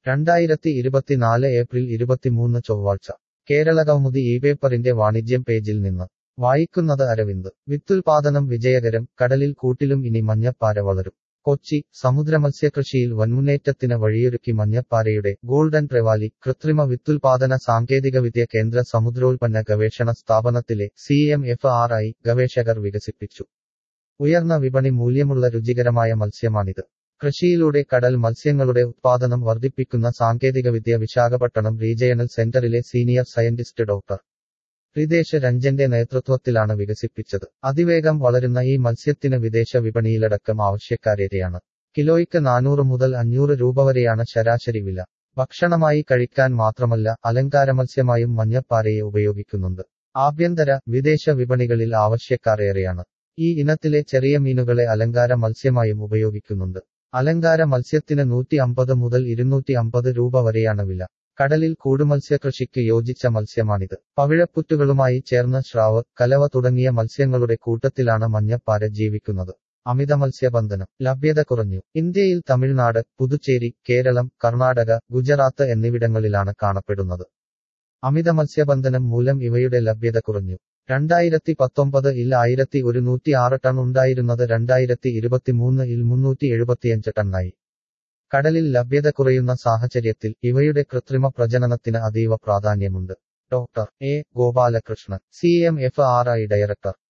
രണ്ടായിരത്തി ഇരുപത്തിനാല് ഏപ്രിൽ ഇരുപത്തിമൂന്ന് ചൊവ്വാഴ്ച കേരള കൗമുദി ഈ പേപ്പറിന്റെ വാണിജ്യം പേജിൽ നിന്ന് വായിക്കുന്നത് അരവിന്ദ് വിത്തുൽപാദനം വിജയകരം കടലിൽ കൂട്ടിലും ഇനി മഞ്ഞപ്പാര വളരും കൊച്ചി സമുദ്രമത്സ്യകൃഷിയിൽ വൻമുന്നേറ്റത്തിന് വഴിയൊരുക്കി മഞ്ഞപ്പാരയുടെ ഗോൾഡൻ ട്രെവാലി കൃത്രിമ വിത്തുൽപാദന സാങ്കേതികവിദ്യ കേന്ദ്ര സമുദ്രോൽപ്പന്ന ഗവേഷണ സ്ഥാപനത്തിലെ C M F R I ഗവേഷകർ വികസിപ്പിച്ചു ഉയർന്ന വിപണി മൂല്യമുള്ള രുചികരമായ മത്സ്യമാണിത് കൃഷിയിലൂടെ കടൽ മത്സ്യങ്ങളുടെ ഉത്പാദനം വർദ്ധിപ്പിക്കുന്ന സാങ്കേതികവിദ്യ വിശാഖപട്ടണം റീജിയണൽ സെന്ററിലെ സീനിയർ സയന്റിസ്റ്റ് ഡോക്ടർ റിതേഷ് രഞ്ജന്റെ നേതൃത്വത്തിലാണ് വികസിപ്പിച്ചത് അതിവേഗം വളരുന്ന ഈ മത്സ്യത്തിന് വിദേശ വിപണിയിലടക്കം ആവശ്യക്കാരേറെയാണ് കിലോയ്ക്ക് നാനൂറ് മുതൽ അഞ്ഞൂറ് രൂപ വരെയാണ് ശരാശരി വില ഭക്ഷണമായി കഴിക്കാൻ മാത്രമല്ല അലങ്കാര മത്സ്യമായും മഞ്ഞപ്പാരയെ ഉപയോഗിക്കുന്നുണ്ട് ആഭ്യന്തര വിദേശ വിപണികളിൽ ആവശ്യക്കാരേറെയാണ് ഈ ഇനത്തിലെ ചെറിയ മീനുകളെ അലങ്കാര മത്സ്യമായും ഉപയോഗിക്കുന്നുണ്ട് അലങ്കാര മത്സ്യത്തിന് നൂറ്റി അമ്പത് മുതൽ ഇരുന്നൂറ്റി അമ്പത് രൂപ വരെയാണ് വില കടലിൽ കൂടുമത്സ്യകൃഷിക്ക് യോജിച്ച മത്സ്യമാണിത് പവിഴപ്പുറ്റുകളുമായി ചേർന്ന ശ്രാവ് കലവ തുടങ്ങിയ മത്സ്യങ്ങളുടെ കൂട്ടത്തിലാണ് മഞ്ഞപ്പാര ജീവിക്കുന്നത് അമിത മത്സ്യബന്ധനം ലഭ്യത കുറഞ്ഞു ഇന്ത്യയിൽ തമിഴ്നാട് പുതുച്ചേരി കേരളം കർണാടക ഗുജറാത്ത് എന്നിവിടങ്ങളിലാണ് കാണപ്പെടുന്നത് അമിത മത്സ്യബന്ധനം മൂലം ഇവയുടെ ലഭ്യത കുറഞ്ഞു രണ്ടായിരത്തി പത്തൊമ്പത് ഇൽ ആയിരത്തി ഒരുന്നൂറ്റി ആറ് ടൺ ഉണ്ടായിരുന്നത് രണ്ടായിരത്തി ഇരുപത്തിമൂന്ന് ഇൽ മുന്നൂറ്റി എഴുപത്തിയഞ്ച് ടണ്ണായി കടലിൽ ലഭ്യത കുറയുന്ന സാഹചര്യത്തിൽ ഇവയുടെ കൃത്രിമ പ്രജനനത്തിന് അതീവ പ്രാധാന്യമുണ്ട് doctor A Gopalakrishnan C M F R I director